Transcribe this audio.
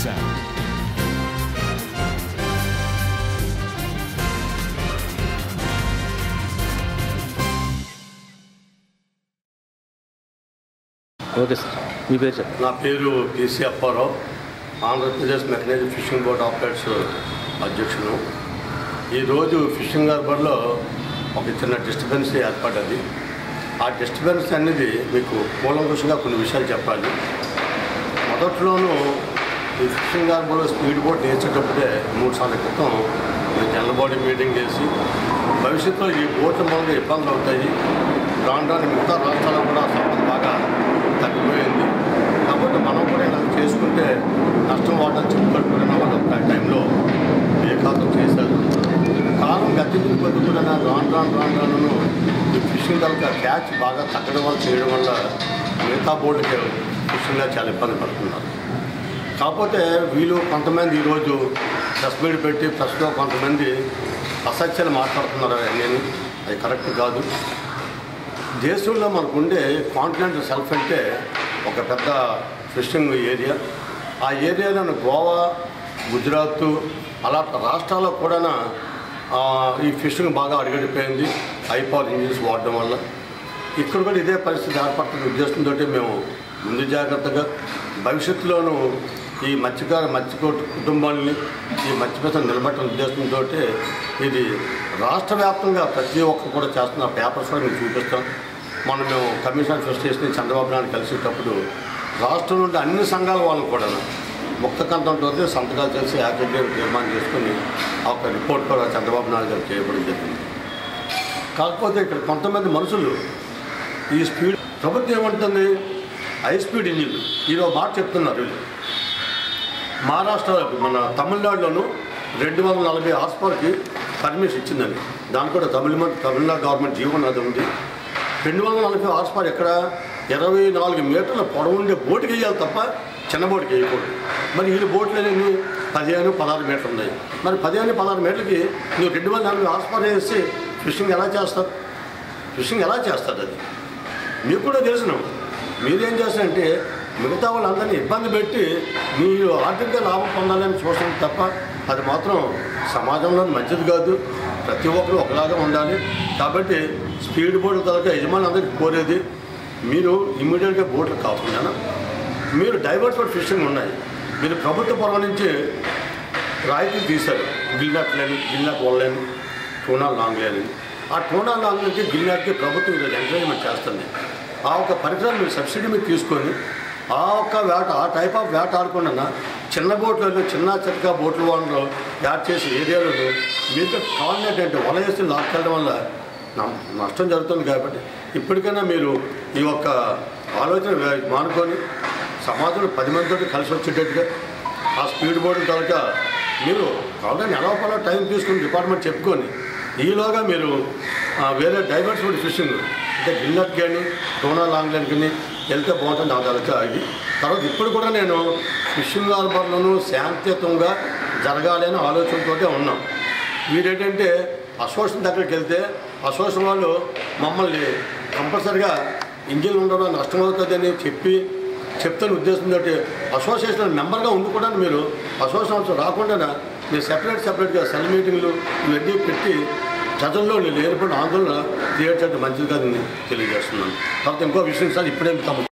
sound. Okay sir మీ పేరు చెప్పండి నా పేరు TC Apparao Andhra Pradesh mechanised fishing board operates అధ్యక్షుడు ఈరోజు ఫిషింగ్ హార్బర్లో ఒక చిన్న డిస్టర్బెన్స్ ఏర్పడ్డది ఆ డిస్టర్బెన్స్ అనేది మీకు కూలంకుషంగా కొన్ని విషయాలు చెప్పాలి మొదట్లోనూ ఈ ఫిషింగ్ హార్బర్లో స్పీడ్ బోట్ వేసేటప్పుడే మూడు సార్ల క్రితం మేము జనరల్ బాడీ మీటింగ్ చేసి భవిష్యత్తులో ఈ బోట్ల మూలంగా ఇబ్బందులు అవుతాయి రాను రాను మిగతా రాష్ట్రాల్లో కూడా సంపద బాగా తగ్గిపోయింది కాబట్టి మనం కూడా ఇలా చేసుకుంటే నష్టం వాటాలు చెప్పుకట్టుకునే వాళ్ళు ఆ టైంలో ఏకాంతం చేశారు కాలం గతించిన కొద్ది కూడా రాను రాను రాను రాను ఈ ఫిషింగ్ తాలూకా క్యాచ్ బాగా తగ్గడం వల్ల చేయడం వల్ల మిగతా బోర్డుకి ఫిషింగ్గా చాలా ఇబ్బంది పడుతున్నారు కాకపోతే వీళ్ళు కొంతమంది ఈరోజు ప్రెస్ మీట్ పెట్టి ప్రెస్లో కొంతమంది అసత్యాలు మాట్లాడుతున్నారు నేను అది కరెక్ట్ కాదు దేశంలో మనకుండే కాంటినెంట్ సెల్ఫ్ అంటే ఒక పెద్ద ఫిషింగ్ ఏరియా ఆ ఏరియాలో గోవా గుజరాత్ అలా రాష్ట్రాల్లో కూడా ఆ, ఈ ఫిషింగ్ బాగా అడుగడిపోయింది హై పవర్ ఇంజిన్స్ వాడడం వల్ల ఇక్కడ కూడా ఇదే పరిస్థితి ఏర్పడుతున్న ఉద్దేశంతో మేము ముందు జాగ్రత్తగా భవిష్యత్తులోనూ ఈ మత్స్యకార మత్స్యకో కుటుంబాన్ని ఈ మత్స్యపేసలు నిలబెట్టిన ఉద్దేశంతో ఇది రాష్ట్ర వ్యాప్తంగా ప్రతి ఒక్కరు కూడా చేస్తున్న పేపర్స్ కూడా మేము చూపిస్తాం మనం మేము కమిషన్ అసోసియేషన్ చంద్రబాబు నాయుడు కలిసేటప్పుడు రాష్ట్రం నుండి అన్ని సంఘాల వాళ్ళని కూడా ముక్త కంఠంతో సంతకాలు చేసి యాక్సిడెంట్ తీర్మానం చేసుకుని ఆ ఒక రిపోర్ట్ కూడా చంద్రబాబు నాయుడు గారు చేయడం జరిగింది కాకపోతే ఇక్కడ కొంతమంది మనుషులు ఈ స్పీడ్ ప్రభుత్వం ఏమంటుంది హై స్పీడ్ ఇంజిన్ ఈరోజు మాట చెప్తున్నారు వీళ్ళు మహారాష్ట్ర మన తమిళనాడులోను రెండు వందల నలభై హార్స్ పవర్కి పర్మిషన్ ఇచ్చిందండి దాని కూడా తమిళ తమిళనాడు గవర్నమెంట్ జీవో అది ఉంది రెండు వందల నలభై హార్స్ పవర్ ఎక్కడ ఇరవై నాలుగు మీటర్ల పొడవు ఉండే బోటుకి వేయాలి తప్ప చిన్న బోటుకి వేయకూడదు మరి వీళ్ళు బోట్లు అనేవి పదిహేను పదహారు మీటర్లు ఉన్నాయి మరి పదిహేను పదహారు మీటర్లకి నువ్వు రెండు వందల నలభై హార్స్ పవర్ వేసి ఫిషింగ్ ఎలా చేస్తారు ఫిషింగ్ ఎలా చేస్తారు అది మీకు కూడా తెలుసును మీరేం చేస్తారంటే మిగతా వాళ్ళందరినీ ఇబ్బంది పెట్టి మీరు ఆర్థికంగా లాభం పొందాలని చూస్తాం తప్ప అది మాత్రం సమాజంలో మంచిది కాదు ప్రతి ఒక్కరు ఒకలాగా ఉండాలి కాబట్టి స్పీడ్ బోట్ల తరగతి యజమాని అందరికీ కోరేది మీరు ఇమ్మీడియట్గా బోట్లు కాకుండా మీరు డైవర్సిఫైడ్ ఫిషింగ్ ఉన్నాయి మీరు ప్రభుత్వ పరం నుంచి రాయితీ తీశారు గిల్నాట్ లేని గిల్నాట్ వన్ లేని టూనా లాంగ్ లేని ఆ టూనా లాంగ్ నుంచి గిల్నాట్కి ప్రభుత్వం ఈరోజు ఎంకరేజ్మెంట్ చేస్తుంది ఆ ఒక పరికరాన్ని మీరు సబ్సిడీ మీద తీసుకొని ఆ ఒక్క వేట ఆ టైప్ ఆఫ్ వేట ఆడకుండా చిన్న బోట్లలో చిన్న చితక బోట్ల వాళ్ళు యాడ్ చేసి ఏరియాలలో మీకు కాలనేట్ అంటే వల వేసి లాక్కెళ్ళడం వల్ల న- నష్టం జరుగుతుంది కాబట్టి ఇప్పటికైనా మీరు ఈ యొక్క ఆలోచన వే- మానుకొని సమాజంలో పది మందితో కలిసి వచ్చేటట్టుగా ఆ స్పీడ్ బోర్డు కనుక మీరు కావాలని నెలవపల టైం తీసుకుని డిపార్ట్మెంట్ చెప్పుకొని ఈలోగా మీరు ఆ, వేరే డైవర్సిటీ ఫిషింగ్ అంటే గిల్లట్ కానీ టోనా లాంగ్ లైన్ కానీ వెళ్తే బాగుంటుంది నా తలక ఇది తర్వాత ఇప్పుడు కూడా నేను ఫిషింగ్ హార్బర్లను శాంతియుతంగా జరగాలి అనే ఆలోచనతోటే ఉన్నాం వీరేంటంటే అసోసియేషన్ దగ్గరికి వెళ్తే అసోసియేషన్ వాళ్ళు మమ్మల్ని కంపల్సరిగా ఇంజిన్ ఉండడం నష్టం అవుతుందని చెప్పి చెప్తున్న ఉద్దేశంతో అసోసియేషన్ మెంబర్గా ఉండి కూడా మీరు అసోసియేషన్ రాకుండా మీరు సెపరేట్ సెపరేట్గా సెల్ మీటింగ్లు ఇవన్నీ పెట్టి ప్రజల్లో నేను ఏర్పడిన ఆందోళన క్రియేట్ చేయడం మంచిది కాదని తెలియజేస్తున్నాను తర్వాత ఇంకో విషయం సార్ ఇప్పుడే తమ